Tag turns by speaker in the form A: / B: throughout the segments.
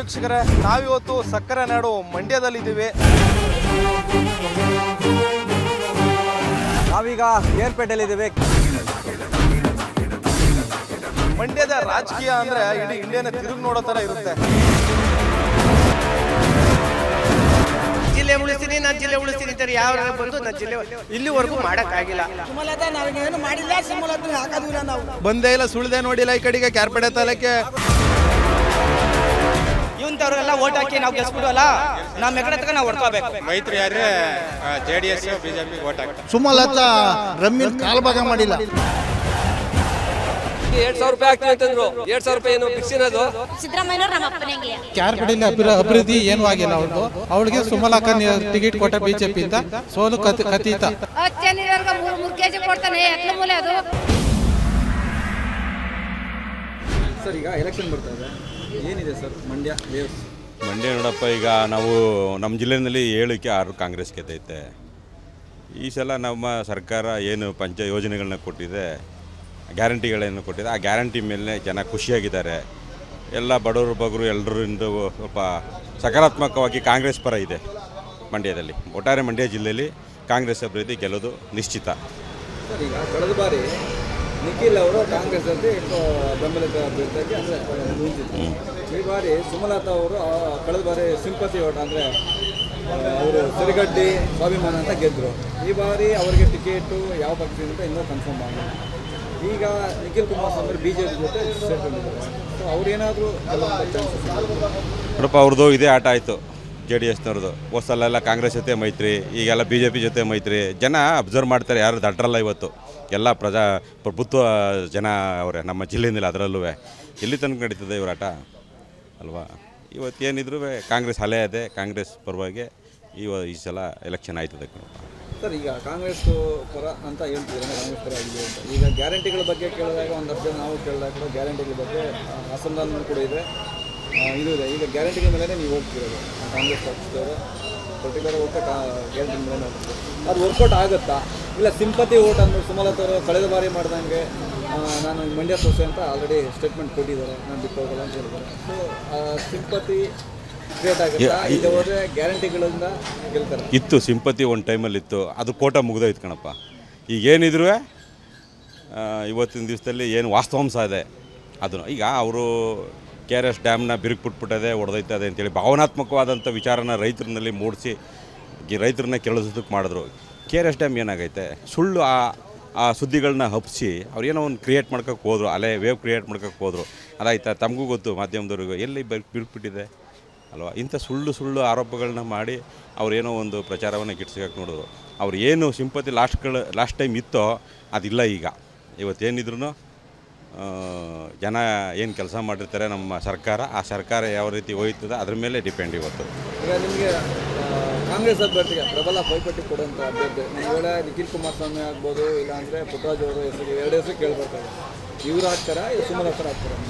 A: ವೀಕ್ಷಕರೇ ನಾವಿವತ್ತು ಸಕ್ಕರೆ ನಾಡು ಮಂಡ್ಯದಲ್ಲಿದ್ದೀವಿ
B: ನಾವೀಗ ಕೇರ್ಪೇಟೆಯಲ್ಲಿದ್ದೀವಿ
A: ಮಂಡ್ಯದ ರಾಜಕೀಯ ಅಂದ್ರೆ ಇಡೀ ಇಂಡಿಯಾನ ತಿರುಗಿ ನೋಡೋ ತರ ಇರುತ್ತೆ
C: ಜಿಲ್ಲೆ ಉಳಿಸ್ತೀನಿ ನಾನು ಜಿಲ್ಲೆ ಉಳಿಸ್ತೀನಿ ಅಂತಾರೆ ಯಾವ ಬಂದು ನಾನು ಜಿಲ್ಲೆ ಇಲ್ಲಿವರೆಗೂ ಮಾಡೋಕ್ಕಾಗಿಲ್ಲ
D: ಸುಮಲತಾ ನಾವೇನು ಮಾಡಿಲ್ಲ ಸುಮಲತಾ ಹಾಕೋದಿಲ್ಲ ನಾವು
A: ಬಂದೇ ಇಲ್ಲ ಸುಳ್ದೆ ನೋಡಿಲ್ಲ ಈ ಕಡೆಗೆ ಕ್ಯಾರ್ಪೇಟೆ ತಾಲೂಕೆ
C: ಇವಂತವ್ರಿಗೆಲ್ಲ ಓಟ್ ಹಾಕಿ ನಾವು ಗೆಲ್ಸ್ಬಿಡೋಲ್ಲ ನಮ್ಮ ಎಕಡೆ ತಗ ನಾವು ಹೊಡ್ಕೋಬೇಕು
E: ಮೈತ್ರಿ ಆದ್ರೆ J D S BJP vote ಹಾಕ್ತಾರೆ
F: ಸುಮಲತಾ ರಮ್ಮಿನ ಕಾಲ್ಭಾಗ ಮಾಡಿಲ್ಲ
G: ಎರಡ್ ಸಾವಿರ ರೂಪಾಯಿ ಆಗ್ತೀವಿ ಅಂತಂದ್ರು ಎರಡ್ ಸಾವಿರ ರೂಪಾಯಿ ಏನು ಫಿಕ್ಸಿನದು
H: ಸಿದ್ದರಾಮಯ್ಯನವ್ರು ನಮ್ಮ ಅಪ್ಪನಿಗೆ
I: ಕ್ಯಾರ್ಪೇಟೆಯಲ್ಲಿ ಅಭಿವೃ ಅಭಿವೃದ್ಧಿ ಏನೂ ಆಗಿಲ್ಲ ಅವ್ರದ್ದು ಅವಳಿಗೆ ಸುಮಲಕ್ಕ ಟಿಕೆಟ್ ಕೊಟ್ಟ ಬಿಜೆಪಿಯಿಂದ ಸೋಲು ಕತ್ ಕಥಿತ
H: ಹತ್ತು ಜನ ಮೂರು ಮೂರು ಕೆಜಿ ಕೊಡ್ತಾನೆ ಎಟ್ಲ ಮೂಲೆ ಅದು
B: ಸರ್ ಈಗ ಎಲೆಕ್ಷನ್ ಬರ್ತಾ ಇದೆ ಏನಿದೆ ಸರ್ ಮಂಡ್ಯ ವೇವ್ಸ್
J: ಮಂಡ್ಯ ನೋಡಪ್ಪ ಈಗ ನಾವು ನಮ್ಮ ಜಿಲ್ಲೆಯಲ್ಲಿ ಏಳಕ್ಕೆ ಆರು ಕಾಂಗ್ರೆಸ್ ಗೆದ್ದೈತೆ ಈ ಸಲ ನಮ್ಮ ಸರ್ಕಾರ ಏನು ಪಂಚ ಯೋಜನೆಗಳನ್ನ ಕೊಟ್ಟಿದೆ ಗ್ಯಾರಂಟಿಗಳನ್ನು ಕೊಟ್ಟಿದೆ ಆ ಗ್ಯಾರಂಟಿ ಮೇಲೆ ಜನ ಖುಷಿಯಾಗಿದ್ದಾರೆ ಎಲ್ಲ ಬಡವರು ಬಗರು ಎಲ್ಲರಿಂದ ಸ್ವಲ್ಪ ಸಕಾರಾತ್ಮಕವಾಗಿ ಕಾಂಗ್ರೆಸ್ ಪರ ಇದೆ ಮಂಡ್ಯದಲ್ಲಿ ಒಟ್ಟಾರೆ ಮಂಡ್ಯ ಜಿಲ್ಲೆಯಲ್ಲಿ ಕಾಂಗ್ರೆಸ್ ಅಭಿವೃದ್ಧಿ ಗೆಲ್ಲೋದು ನಿಶ್ಚಿತ
B: ಸರ್ ಈಗ ಕಳೆದ ಬಾರಿ ನಿಖಿಲ್ ಅವರು ಕಾಂಗ್ರೆಸ್ ಅಲ್ಲಿ ಬೆಂಬಲಿತ ಅಭ್ಯರ್ಥಿಯಾಗಿ ಅಂದರೆ ನಿಂತಿದ್ರು ಈ ಬಾರಿ ಸುಮಲತಾ ಅವರು ಆ, ಕಳೆದ ಬಾರಿ ಸಿಂಪತಿ ಓಟ್ ಅಂದರೆ ಅವರು ಸಿರಿಗಡ್ಡಿ ಸ್ವಾಭಿಮಾನ ಅಂತ ಗೆದ್ದರು ಈ ಬಾರಿ ಅವರಿಗೆ ಟಿಕೆಟು ಯಾವ ಪಕ್ಷದಿಂದ ಇನ್ನೂ ಕನ್ಫರ್ಮ್ ಆಗಿಲ್ಲ ಈಗ Nikhil Kumaraswamy B J P ಜೊತೆ ಸೇರ್ಕೊಂಡಿದ್ದಾರೆ ಸೊ ಅವ್ರೇನಾದರೂ ಕೆಲವೊಂದು ಚಾನ್ಸಸ್
J: ನೋಡಪ್ಪ ಅವ್ರದ್ದು ಇದೇ ಆಟ ಆಯಿತು ಜೆ ಡಿ ಎಸ್ನವ್ರದ್ದು ಹೊಸಲೆಲ್ಲ ಕಾಂಗ್ರೆಸ್ ಜೊತೆ ಮೈತ್ರಿ ಈಗೆಲ್ಲ ಬಿ ಜೆ ಪಿ ಜೊತೆ ಮೈತ್ರಿ ಜನ ಅಬ್ಸರ್ವ್ ಮಾಡ್ತಾರೆ ಯಾರು ದಟ್ರಲ್ಲ ಇವತ್ತು ಎಲ್ಲ ಪ್ರಜಾ ಪ್ರಭುತ್ವ ಜನ ಅವರೇ ನಮ್ಮ ಜಿಲ್ಲೆಯಲ್ಲಿ ಅದರಲ್ಲೂ ಎಲ್ಲಿ ತನಕ ನಡೀತದೆ ಇವ್ರ ಆಟ ಅಲ್ವಾ ಇವತ್ತು ಏನಿದ್ರು ಕಾಂಗ್ರೆಸ್ ಅಲೆ ಇದೆ ಕಾಂಗ್ರೆಸ್ ಪರವಾಗಿ ಇವ ಈ ಸಲ ಎಲೆಕ್ಷನ್ ಆಯ್ತದೆ ಕಣಪ್ಪ
B: ಸರ್ ಈಗ ಕಾಂಗ್ರೆಸ್ ಪರ ಅಂತ ಹೇಳ್ತಿದ್ರೆ ಕಾಂಗ್ರೆಸ್ ಪರ ಆಗಿದೆ ಅಂತ ಈಗ ಗ್ಯಾರಂಟಿಗಳ ಬಗ್ಗೆ ಕೇಳಿದಾಗ ಒಂದಷ್ಟು ಜನ ನಾವು ಕೇಳಿದಾಗ ಕೂಡ ಗ್ಯಾರಂಟಿಗಳ ಬಗ್ಗೆ ಆ, ಅಸಮಾಧಾನ ಕೂಡ ಇದೆ ಆ, ಇದು ಇದೆ ಈಗ ಗ್ಯಾರಂಟಿಗಳ ಮೇಲೆ ನೀವು ಹೋಗ್ತಿರೋದು ಕಾಂಗ್ರೆಸ್ ಪಕ್ಷದವರು ಪರ್ಟಿಕ್ಯುಲರ್ ಹೋಗ್ತಾ ಗ್ಯಾರಂಟಿ ಮೇಲೆ ಹೋಗ್ತಾರೆ ಅದು ವರ್ಕೌಟ್ ಆಗುತ್ತಾ ಇಲ್ಲ ಸಿಂಪತಿ ಓಟ್ ಅಂದ್ಬಿಟ್ಟು ಸುಮಲತಾ ಅವರು ಕಳೆದ ಬಾರಿ ಮಾಡ್ದಂಗೆ ಆ, ನಾನು ಮಂಡ್ಯ ಸೊಸೆ ಅಂತ ಆಲ್ರೆಡಿ ಸ್ಟೇಟ್ಮೆಂಟ್ ಕೊಟ್ಟಿದ್ದಾರೆ ನಾನು ಬಿಟ್ಟು ಹೋಗಲ್ಲ ಅಂತ ಹೇಳಿದ್ದಾರೆ ಸೊ ಸಿಂಪತಿ ಕ್ರಿಯೇಟ್ ಆಗುತ್ತಾ ಈಗ ಹೋದರೆ ಗ್ಯಾರಂಟಿಗಳಿಂದ ಗೆಲ್ತಾರೆ
J: ಇತ್ತು ಸಿಂಪತಿ ಒಂದು ಟೈಮಲ್ಲಿ ಇತ್ತು ಅದು ಕೋಟ ಮುಗ್ದೋಯ್ತು ಕಣಪ್ಪ ಈಗ ಏನಿದ್ರು ಇವತ್ತಿನ ದಿವಸದಲ್ಲಿ ಏನು ವಾಸ್ತವಾಂಶ ಇದೆ ಅದನ್ನು ಈಗ ಅವರು ಕೆ ಆರ್ ಎಸ್ ಡ್ಯಾಮ್ನ ಬಿರುಕು ಬಿಟ್ಬಿಟ್ಟದೆ ಹೊಡೆದೈತದೆ ಅಂತೇಳಿ ಭಾವನಾತ್ಮಕವಾದಂಥ ವಿಚಾರನ ರೈತರಲ್ಲಿ ಮೂಡಿಸಿ ರೈತರನ್ನ ಕೆಳಸೋದಕ್ಕೆ ಮಾಡಿದ್ರು ಕೆ ಆರ್ ಎಸ್ ಡ್ಯಾಮ್ ಏನಾಗೈತೆ ಸುಳ್ಳು ಆ ಆ ಸುದ್ದಿಗಳನ್ನ ಹಬ್ಬಿಸಿ ಅವ್ರು ಏನೋ ಒಂದು ಕ್ರಿಯೇಟ್ ಮಾಡ್ಕೋಕ್ಕೆ ಹೋದ್ರು ಅಲೆ ವೇವ್ ಕ್ರಿಯೇಟ್ ಮಾಡ್ಕೋಕ್ಕೆ ಹೋದ್ರು ಅದಾಯ್ತಾ ತಮಗೂ ಗೊತ್ತು ಮಾಧ್ಯಮದವ್ರಿಗೂ ಎಲ್ಲಿ ಬಿರುಕ್ಬಿಟ್ಟಿದೆ ಅಲ್ವಾ ಇಂಥ ಸುಳ್ಳು ಸುಳ್ಳು ಆರೋಪಗಳನ್ನ ಮಾಡಿ ಅವರೇನೋ ಒಂದು ಪ್ರಚಾರವನ್ನು ಗಿಟ್ಸಕ್ಕೆ ನೋಡಿದ್ರು ಅವ್ರು ಏನು ಸಿಂಪತಿ ಲಾಸ್ಟ್ಗಳು ಲಾಸ್ಟ್ ಟೈಮ್ ಇತ್ತೋ ಅದಿಲ್ಲ ಈಗ ಇವತ್ತೇನಿದ್ರು ಜನ ಏನು ಕೆಲಸ ಮಾಡಿರ್ತಾರೆ ನಮ್ಮ ಸರ್ಕಾರ ಆ ಸರ್ಕಾರ ಯಾವ ರೀತಿ ಹೋಯ್ತದೆ ಅದ್ರ ಮೇಲೆ ಡಿಪೆಂಡ್ ಇವತ್ತು
B: ಈಗ ನಿಮಗೆ ಕಾಂಗ್ರೆಸ್ ಅಭ್ಯರ್ಥಿಗೆ ಪ್ರಬಲ ಪೈಪೋಟಿ ಕೊಡುವಂಥ ಅಭ್ಯರ್ಥಿ ಒಂದು ವೇಳೆ ನಿಖಿಲ್ ಕುಮಾರಸ್ವಾಮಿ ಆಗ್ಬೋದು ಇಲ್ಲಾಂದರೆ ಪುಟ್ಟರಾಜ್ ಅವರು ಹೆಸರು ಎರಡು ಹೆಸರು ಕೇಳ್ಬರ್ತಾರೆ ಇವ್ರು ಹಾಕ್ತಾರಾ ಇದು ಸುಮಲತಾ ಹಾಕ್ತಾರಾ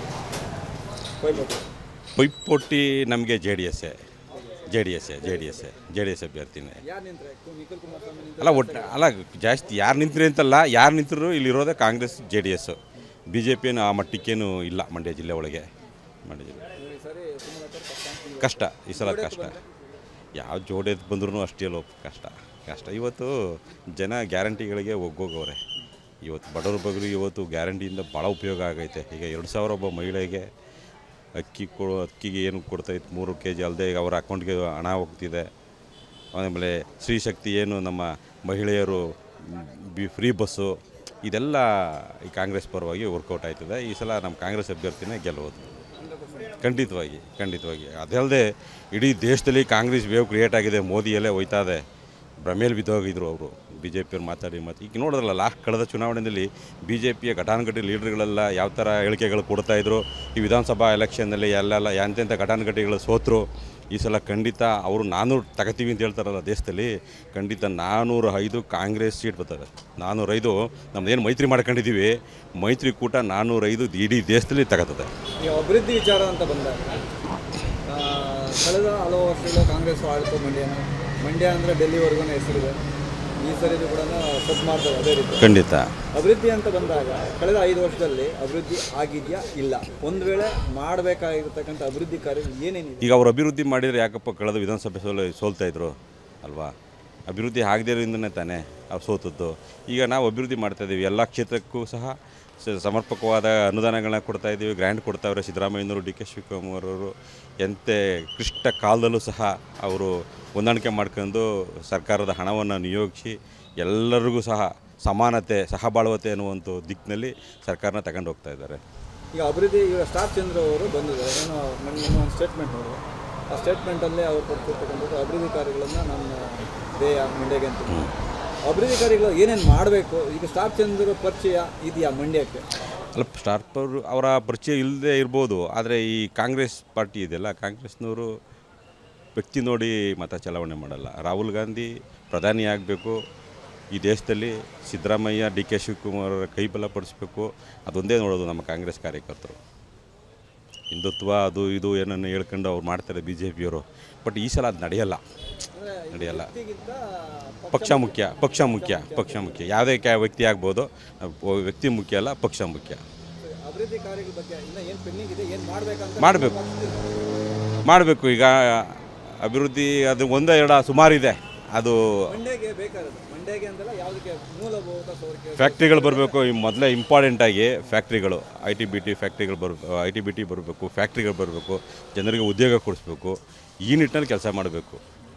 B: ಪೈಪೋಟಿ
J: ಪೈಪೋಟಿ ನಮಗೆ ಜೆ ಡಿ ಎಸ್ಸೇ ಜೆ ಡಿ ಎಸ್ಸೇ ಜೆ ಡಿ ಎಸ್ಸೇ ಜೆ ಡಿ ಎಸ್ ಅಭ್ಯರ್ಥಿನೇ
B: ಯಾರು ನಿಂತ್ರೆ ನಿಖಿಲ್ ಕುಮಾರಸ್ವಾಮಿ ನಿಂತ್ರೆ
J: ಅಲ್ಲ ಒಟ್ಟು ಅಲ್ಲ ಜಾಸ್ತಿ ಯಾರು ನಿಂತ್ರಿ ಅಂತಲ್ಲ ಯಾರು ನಿಂತರು ಇಲ್ಲಿರೋದೇ Congress J D S B J ಪಿಯನ್ನು ಆ ಮಟ್ಟಕ್ಕೇನು ಇಲ್ಲ ಮಂಡ್ಯ ಜಿಲ್ಲೆ ಒಳಗೆ ಮಂಡ್ಯ ಜಿಲ್ಲೆ
B: ಈ ಸರಿ ಸುಮಲತಾ ಪಕ್ಷ
J: ಕಷ್ಟ ಈ ಸಲ ಕಷ್ಟ ಯಾವ ಜೋಡಿ ಬಂದ್ರೂ ಅಷ್ಟೇ ಅಲ್ಲೋ ಕಷ್ಟ ಕಷ್ಟ ಇವತ್ತು ಜನ ಗ್ಯಾರಂಟಿಗಳಿಗೆ ಒಗ್ಗೋಗವ್ರೆ ಇವತ್ತು ಬಡವ್ರ ಬಗ್ಗರಿಗೆ ಇವತ್ತು ಗ್ಯಾರಂಟಿಯಿಂದ ಭಾಳ ಉಪಯೋಗ ಆಗೈತೆ ಈಗ ಎರಡು ಸಾವಿರ ಒಬ್ಬ ಮಹಿಳೆಗೆ ಅಕ್ಕಿ ಕೊಡೋ ಅಕ್ಕಿಗೆ ಏನು ಕೊಡ್ತೈತೆ ಮೂರು ಕೆ ಜಿ ಅಲ್ಲದೆ ಈಗ ಅವ್ರ ಅಕೌಂಟ್ಗೆ ಹಣ ಹೋಗ್ತಿದೆ ಆಮೇಲೆ ಸ್ತ್ರೀಶಕ್ತಿ ಏನು ನಮ್ಮ ಮಹಿಳೆಯರು ಬಿ ಫ್ರೀ ಬಸ್ಸು ಇದೆಲ್ಲ ಈ ಕಾಂಗ್ರೆಸ್ ಪರವಾಗಿ ವರ್ಕೌಟ್ ಆಯ್ತದೆ ಈ ಸಲ ನಮ್ಮ ಕಾಂಗ್ರೆಸ್ ಅಭ್ಯರ್ಥಿನೇ ಗೆಲ್ಲುವುದು ಖಂಡಿತವಾಗಿ ಖಂಡಿತವಾಗಿ ಅದಲ್ಲದೆ ಇಡೀ ದೇಶದಲ್ಲಿ ಕಾಂಗ್ರೆಸ್ ವೇವ್ ಕ್ರಿಯೇಟ್ ಆಗಿದೆ ಮೋದಿಯಲ್ಲೇ ಹೋಯ್ತಾ ಇದೆ ಭ್ರಮೇಲಿ ಬಿದ್ದೋಗಿದ್ರು ಅವರು ಬಿ ಜೆ ಪಿಯವ್ರು ಮಾತಾಡಿ ಮಾತು ಈಗ ನೋಡಿದ್ರಲ್ಲ ಲಾಸ್ಟ್ ಕಳೆದ ಚುನಾವಣೆಯಲ್ಲಿ ಬಿ ಜೆ ಪಿಯ ಘಟಾನುಘಟಿ ಲೀಡರ್ಗಳೆಲ್ಲ ಯಾವ ಥರ ಹೇಳಿಕೆಗಳು ಕೊಡ್ತಾಯಿದ್ರು ಈ ವಿಧಾನಸಭಾ ಎಲೆಕ್ಷನ್ನಲ್ಲಿ ಎಲ್ಲೆಲ್ಲ ಎಂತೆಂಥ ಘಟಾನುಘಟಿಗಳು ಸೋತರು ಈ ಸಲ ಖಂಡಿತ ಅವರು ನಾನ್ನೂರು ತಗೋತೀವಿ ಅಂತ ಹೇಳ್ತಾರಲ್ಲ ದೇಶದಲ್ಲಿ ಖಂಡಿತ ನಾನ್ನೂರ ಐದು ಕಾಂಗ್ರೆಸ್ ಸೀಟ್ ಬರ್ತವೆ ನಾನ್ನೂರೈದು ನಮ್ದೇನು ಮೈತ್ರಿ ಮಾಡ್ಕೊಂಡಿದ್ದೀವಿ ಮೈತ್ರಿಕೂಟ ನಾನ್ನೂರೈದು ಇಡೀ ದೇಶದಲ್ಲಿ ತಗೋತದೆ
B: ಈಗ ಅಭಿವೃದ್ಧಿ ವಿಚಾರ ಅಂತ ಬಂದಾಗ ಆ, ಕಳೆದ ಹಲವು ವರ್ಷಗಳು ಕಾಂಗ್ರೆಸ್ ಆಳ್ತು ಮಂಡ್ಯನ ಮಂಡ್ಯ ಅಂದರೆ ಡೆಲ್ಲಿವರೆಗೂ ಹೆಸರಿದೆ ಈ ಸರಿ ಕೂಡ ಸದ್ ಮಾಡ್ತಾರೆ ಅದೇ ರೀತಿ
J: ಖಂಡಿತ
B: ಅಭಿವೃದ್ಧಿ ಅಂತ ಬಂದಾಗ ಕಳೆದ ಐದು ವರ್ಷದಲ್ಲಿ ಅಭಿವೃದ್ಧಿ ಆಗಿದೆಯಾ ಇಲ್ಲ ಒಂದು ವೇಳೆ ಮಾಡಬೇಕಾಗಿರ್ತಕ್ಕಂಥ ಅಭಿವೃದ್ಧಿ ಕಾರ್ಯ ಏನೇನಿದೆ
J: ಈಗ ಅವ್ರು ಅಭಿವೃದ್ಧಿ ಮಾಡಿದರೆ ಯಾಕಪ್ಪ ಕಳೆದ ವಿಧಾನಸಭೆ ಸೋಲ ಸೋಲ್ತಾ ಇದ್ರು ಅಲ್ವಾ ಅಭಿವೃದ್ಧಿ ಆಗದಿರೋದ್ರಿಂದನೇ ತಾನೇ ಅವ್ರು ಸೋತದ್ದು ಈಗ ನಾವು ಅಭಿವೃದ್ಧಿ ಮಾಡ್ತಾ ಇದ್ದೀವಿ ಎಲ್ಲ ಕ್ಷೇತ್ರಕ್ಕೂ ಸಹ ಸ- ಸಮರ್ಪಕವಾದ ಅನುದಾನಗಳನ್ನ ಕೊಡ್ತಾ ಇದ್ದೀವಿ ಗ್ರ್ಯಾಂಟ್ ಕೊಡ್ತಾವ್ರೆ ಸಿದ್ದರಾಮಯ್ಯನವರು ಡಿ ಕೆ ಶಿವಕುಮಾರ್ ಅವರು ಎಂತೆ ಕ್ಲಿಷ್ಟ ಕಾಲದಲ್ಲೂ ಸಹ ಅವರು ಹೊಂದಾಣಿಕೆ ಮಾಡ್ಕೊಂಡು ಸರ್ಕಾರದ ಹಣವನ್ನು ನಿಯೋಗಿಸಿ ಎಲ್ಲರಿಗೂ ಸಹ ಸಮಾನತೆ ಸಹಬಾಳ್ವತೆ ಅನ್ನುವಂಥ ದಿಕ್ಕಿನಲ್ಲಿ ಸರ್ಕಾರನ ತಗೊಂಡು ಹೋಗ್ತಾ ಇದ್ದಾರೆ
B: ಈಗ ಅಭಿವೃದ್ಧಿ ಈಗ ಸ್ಟಾರ್ ಚಂದ್ರ ಅವರು ಬಂದಿದ್ದಾರೆ ಏನೋ ನನ್ನ ಒಂದು ಸ್ಟೇಟ್ಮೆಂಟ್ ನೋಡಿದೆ ಆ ಸ್ಟೇಟ್ಮೆಂಟಲ್ಲೇ ಅವರು ಕೊಡ್ತಿರ್ತಕ್ಕಂಥದ್ದು ಅಭಿವೃದ್ಧಿ ಕಾರ್ಯಗಳನ್ನು ನನ್ನ ಧ್ಯೇಯ ಮಂಡ್ಯಗೆ ಅಂತ ಅಭಿವೃದ್ಧಿ ಕಾರ್ಯಗಳು ಏನೇನು ಮಾಡಬೇಕು ಈಗ ಸ್ಟಾರ್ ಚಂದ್ರ ಪರಿಚಯ ಇದೆಯಾ ಮಂಡ್ಯಕ್ಕೆ
J: ಅಲ್ಲ ಸ್ಟಾರ್ ಪವರ್ ಅವರ ಪರಿಚಯ ಇಲ್ಲದೆ ಇರ್ಬೋದು ಆದರೆ ಈ ಕಾಂಗ್ರೆಸ್ ಪಾರ್ಟಿ ಇದೆಯಲ್ಲ ಕಾಂಗ್ರೆಸ್ನವರು ವ್ಯಕ್ತಿ ನೋಡಿ ಮತ ಚಲಾವಣೆ ಮಾಡಲ್ಲ ರಾಹುಲ್ ಗಾಂಧಿ ಪ್ರಧಾನಿ ಆಗಬೇಕು ಈ ದೇಶದಲ್ಲಿ ಸಿದ್ದರಾಮಯ್ಯ ಡಿ ಕೆ ಶಿವಕುಮಾರ್ ಅವರ ಕೈ ಬಲಪಡಿಸ್ಬೇಕು ಅದೊಂದೇ ನೋಡೋದು ನಮ್ಮ ಕಾಂಗ್ರೆಸ್ ಕಾರ್ಯಕರ್ತರು ಹಿಂದುತ್ವ ಅದು ಇದು ಏನನ್ನು ಹೇಳ್ಕೊಂಡು ಅವ್ರು ಮಾಡ್ತಾರೆ ಬಿ ಜೆ ಪಿಯವರು ಬಟ್ ಈ ಸಲ ಅದು ನಡೆಯಲ್ಲ ನಡೆಯಲ್ಲ ಪಕ್ಷ ಮುಖ್ಯ ಪಕ್ಷ ಮುಖ್ಯ ಪಕ್ಷ ಮುಖ್ಯ ಯಾವುದೇ ಕ್ಯಾ ವ್ಯಕ್ತಿ ಆಗ್ಬೋದು ಅಹ್, ವ್ಯಕ್ತಿ ಮುಖ್ಯ ಅಲ್ಲ ಪಕ್ಷ ಮುಖ್ಯ
B: ಅಭಿವೃದ್ಧಿ ಕಾರ್ಯಗಳ ಬಗ್ಗೆ ಇನ್ನೂ ಏನು ಪೆಂಡಿಂಗ್ ಇದೆ ಏನು ಮಾಡಬೇಕಂತ
J: ಮಾಡಬೇಕು ಮಾಡಬೇಕು ಈಗ ಅಭಿವೃದ್ಧಿ ಅದು ಒಂದೇ ಎರಡ ಸುಮಾರಿದೆ ಅದು
B: ಮಂಡ್ಯಗೆ ಬೇಕಾದದ್ದು ಮಂಡ್ಯಗೆ ಅಂತಲ್ಲ ಯಾವುದಕ್ಕೆ ಮೂಲಭೂತ ಸೌಕರ್ಯ
J: ಫ್ಯಾಕ್ಟ್ರಿಗಳು ಬರಬೇಕು ಮೊದಲೇ ಇಂಪಾರ್ಟೆಂಟಾಗಿ ಫ್ಯಾಕ್ಟ್ರಿಗಳು ಐ ಟಿ ಬಿ ಟಿ ಫ್ಯಾಕ್ಟ್ರಿಗಳು ಬರ್ ಐ ಟಿ ಬಿ ಟಿ ಬರಬೇಕು ಫ್ಯಾಕ್ಟ್ರಿಗಳು ಬರಬೇಕು ಜನರಿಗೆ ಉದ್ಯೋಗ ಕೊಡಿಸ್ಬೇಕು ಈ ನಿಟ್ಟಿನಲ್ಲಿ ಕೆಲಸ ಮಾಡಬೇಕು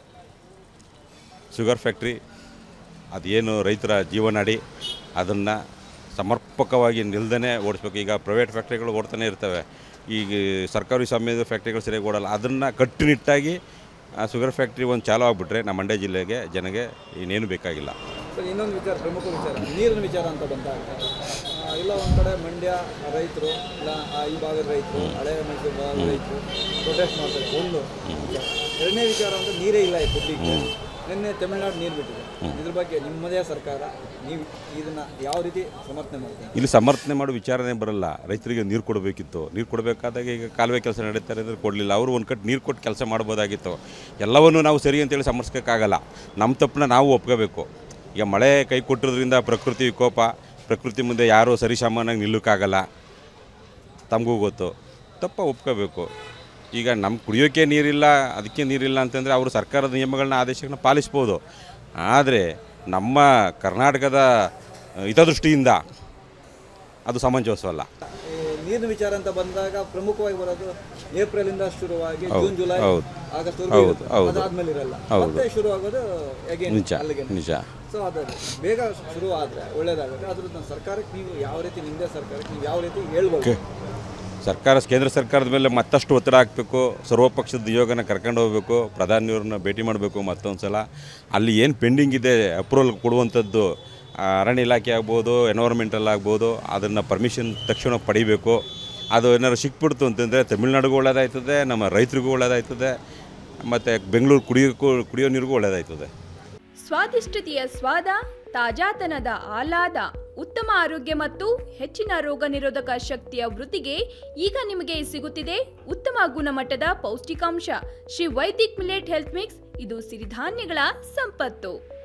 J: ಶುಗರ್ ಫ್ಯಾಕ್ಟ್ರಿ ಅದೇನು ರೈತರ ಜೀವನಾಡಿ ಅದನ್ನು ಸಮರ್ಪಕವಾಗಿ ನಿಲ್ದೇ ಓಡಿಸ್ಬೇಕು ಈಗ ಪ್ರೈವೇಟ್ ಫ್ಯಾಕ್ಟ್ರಿಗಳು ಓಡ್ತಾನೆ ಇರ್ತವೆ ಈಗ ಸರ್ಕಾರಿ ಸ್ವಾಮ್ಯದ ಫ್ಯಾಕ್ಟ್ರಿಗಳು ಸರಿಯಾಗಿ ಓಡಲ್ಲ ಅದನ್ನು ಕಟ್ಟುನಿಟ್ಟಾಗಿ ಆ ಶುಗರ್ ಫ್ಯಾಕ್ಟ್ರಿ ಒಂದು ಚಾಲು ಆಗಿಬಿಟ್ರೆ ನಮ್ಮ ಮಂಡ್ಯ ಜಿಲ್ಲೆಗೆ ಜನಗೆ ಇನ್ನೇನು ಬೇಕಾಗಿಲ್ಲ
B: ಸರ್ ಇನ್ನೊಂದು ವಿಚಾರ ಪ್ರಮುಖ ವಿಚಾರ ನೀರಿನ ವಿಚಾರ ಅಂತ ಬಂದಾಗ ಆ, ಇಲ್ಲ ಒಂದು ಕಡೆ ಮಂಡ್ಯ ರೈತರು ಇಲ್ಲ ಆ ಈ ಭಾಗದ ರೈತರು ಹಳೆ ಮೈಸೂರು ಭಾಗದ ರೈತರು ಪ್ರೊಟೆಸ್ಟ್ ಮಾಡ್ತಾರೆ ಒಂದು ವಿಚಾರ. ಎರಡನೇ ವಿಚಾರ ಅಂದರೆ ನೀರೇ ಇಲ್ಲ ಈ ಕುಡ್ಲಿಕ್ಕೆ ನಿನ್ನೆ ತಮಿಳುನಾಡು ನೀರು ಬಿಟ್ಟಿದೆ ಇದ್ರ ಬಗ್ಗೆ ನಿಮ್ಮದೇ ಸರ್ಕಾರ ನೀವು ಇದನ್ನ ಯಾವ ರೀತಿ ಸಮರ್ಥನೆ ಮಾಡ್ತೀವಿ
J: ಇಲ್ಲಿ ಸಮರ್ಥನೆ ಮಾಡೋ ವಿಚಾರನೇ ಬರಲ್ಲ ರೈತರಿಗೆ ನೀರು ಕೊಡಬೇಕಿತ್ತು ನೀರು ಕೊಡಬೇಕಾದಾಗ ಈಗ ಕಾಲುವೆ ಕೆಲಸ ನಡೀತಾರೆ ಅಂದರೆ ಕೊಡಲಿಲ್ಲ ಅವರು ಒಂದು ಕಟ್ಟು ನೀರು ಕೊಟ್ಟು ಕೆಲಸ ಮಾಡ್ಬೋದಾಗಿತ್ತು ಎಲ್ಲವನ್ನು ನಾವು ಸರಿ ಅಂತೇಳಿ ಸಮರ್ಸ್ಕೋಕ್ಕಾಗಲ್ಲ ನಮ್ಮ ತಪ್ಪನ್ನ ನಾವು ಒಪ್ಕೋಬೇಕು ಈಗ ಮಳೆ ಕೈ ಕೊಟ್ಟಿರೋದ್ರಿಂದ ಪ್ರಕೃತಿ ವಿಕೋಪ ಪ್ರಕೃತಿ ಮುಂದೆ ಯಾರೂ ಸರಿಸಾಮಾನ್ಯಾಗಿ ನಿಲ್ಲೋಕ್ಕಾಗಲ್ಲ ತಮಗೂ ಗೊತ್ತು ತಪ್ಪ ಒಪ್ಕೋಬೇಕು ಈಗ ನಮ್ಮ ಕುಡಿಯೋಕ್ಕೆ ನೀರಿಲ್ಲ ಅದಕ್ಕೆ ನೀರಿಲ್ಲ ಅಂತಂದರೆ ಅವರು ಸರ್ಕಾರದ ನಿಯಮಗಳನ್ನ ಆದೇಶಗಳನ್ನ ಪಾಲಿಸ್ಬೋದು ಆದರೆ ನಮ್ಮ ಕರ್ನಾಟಕದ ಅಹ್, ಹಿತದೃಷ್ಟಿಯಿಂದ ಅದು ಸಮಂಜಸವಲ್ಲ
B: ಈ ನೀರಿನ ವಿಚಾರ ಅಂತ ಬಂದಾಗ ಪ್ರಮುಖವಾಗಿ ಬರೋದು ಏಪ್ರಿಲ್ ಇಂದ ಶುರುವಾಗಿ
J: ಹೌದು,
B: ಜೂನ್ ಜುಲೈ
J: ಹೌದು.
B: ಆಗಸ್ಟ್
J: ಹೌದು, ಹೌದು.
B: ಅದಾದ್ಮೇಲೆ ಇರಲ್ಲ
J: ಹೌದು.
B: ಮತ್ತೆ ಶುರು ಆಗೋದು again
J: ನಿಜ
B: ಅಲ್ಲಿಗೆ
J: ನಿಜ
B: ಸೊ ಅದು ಬೇಗ ಶುರು ಆದರೆ ಒಳ್ಳೇದಾಗುತ್ತೆ ಅದ್ರದ್ದು ಸರ್ಕಾರಕ್ಕೆ ನೀವು ಯಾವ ರೀತಿ ನಿಮ್ಮದೇ ಸರ್ಕಾರಕ್ಕೆ ನೀವು ಯಾವ ರೀತಿ ಹೇಳ್ಬೋದು
J: ಸರ್ಕಾರ ಕೇಂದ್ರ ಸರ್ಕಾರದ ಮೇಲೆ ಮತ್ತಷ್ಟು ಒತ್ತಡ ಹಾಕಬೇಕು ಸರ್ವಪಕ್ಷದ ನಿಯೋಗನ ಕರ್ಕೊಂಡು ಹೋಗಬೇಕು ಪ್ರಧಾನಿಯವ್ರನ್ನ ಭೇಟಿ ಮಾಡಬೇಕು ಮತ್ತೊಂದು ಸಲ ಅಲ್ಲಿ ಏನು ಪೆಂಡಿಂಗ್ ಇದೆ ಅಪ್ರೂವಲ್ ಕೊಡುವಂಥದ್ದು ಆ, ಅರಣ್ಯ ಇಲಾಖೆ ಆಗ್ಬೋದು ಎನ್ವೈರ್ಮೆಂಟಲ್ ಆಗ್ಬೋದು ಅದನ್ನು ಪರ್ಮಿಷನ್ ತಕ್ಷಣ ಪಡಿಬೇಕು ಅದು ಏನಾದ್ರು ಸಿಕ್ಬಿಡ್ತು ಅಂತಂದರೆ ತಮಿಳ್ನಾಡಿಗೂ ಒಳ್ಳೇದಾಯ್ತದೆ ನಮ್ಮ ರೈತರಿಗೂ ಒಳ್ಳೇದಾಯ್ತದೆ ಮತ್ತು ಬೆಂಗಳೂರು ಕುಡಿಯೋಕ್ಕೂ ಕುಡಿಯೋ ನೀರಿಗೂ ಒಳ್ಳೇದಾಯ್ತದೆ
K: ಸ್ವಾದಿಷ್ಟತೆಯ ಸ್ವಾದ ತಾಜಾತನದ ಆಹ್ಲಾದ ಉತ್ತಮ ಆರೋಗ್ಯ ಮತ್ತು ಹೆಚ್ಚಿನ ರೋಗ ನಿರೋಧಕ ಶಕ್ತಿಯ ವೃದ್ಧಿಗೆ ಈಗ ನಿಮಗೆ ಸಿಗುತ್ತಿದೆ ಉತ್ತಮ ಗುಣಮಟ್ಟದ ಪೌಷ್ಟಿಕಾಂಶ Shri Vaidik millet health mix ಇದು ಸಿರಿಧಾನ್ಯಗಳ ಸಂಪತ್ತು